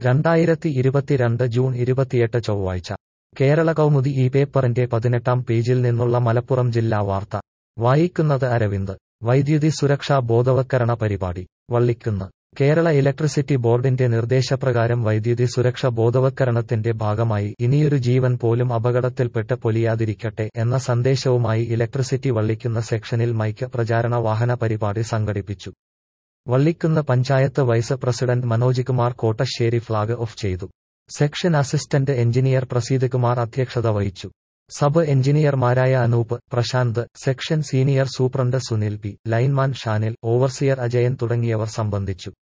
രണ്ടായിരത്തി ഇരുപത്തിരണ്ട് ജൂൺ ഇരുപത്തിയെട്ട് ചൊവ്വാഴ്ച കേരള കൗമുദി ഈ പേപ്പറിന്റെ പതിനെട്ടാം പേജിൽ നിന്നുള്ള മലപ്പുറം ജില്ലാ വാർത്ത വായിക്കുന്നത് അരവിന്ദ് വൈദ്യുതി സുരക്ഷാ ബോധവത്കരണ പരിപാടി വള്ളിക്കുന്ന് കേരള ഇലക്ട്രിസിറ്റി ബോർഡിന്റെ നിർദ്ദേശപ്രകാരം വൈദ്യുതി സുരക്ഷ ബോധവത്കരണത്തിന്റെ ഭാഗമായി ഇനിയൊരു ജീവൻ പോലും അപകടത്തിൽപ്പെട്ട് പൊലിയാതിരിക്കട്ടെ എന്ന സന്ദേശവുമായി ഇലക്ട്രിസിറ്റി വള്ളിക്കുന്ന സെക്ഷനിൽ മൈക്ക് പ്രചാരണ വാഹന പരിപാടി സംഘടിപ്പിച്ചു Vallikkunnu panchayat vice president Manoj Kumar Kottassery flag off ചെയ്തു section assistant engineer Praseed Kumar അധ്യക്ഷത വഹിച്ചു സബ് എഞ്ചിനീയർമാരായ Anoop Prashanth section senior superintendent Sunil P lineman Shanil overseer Ajayan തുടങ്ങിയവർ സംബന്ധിച്ചു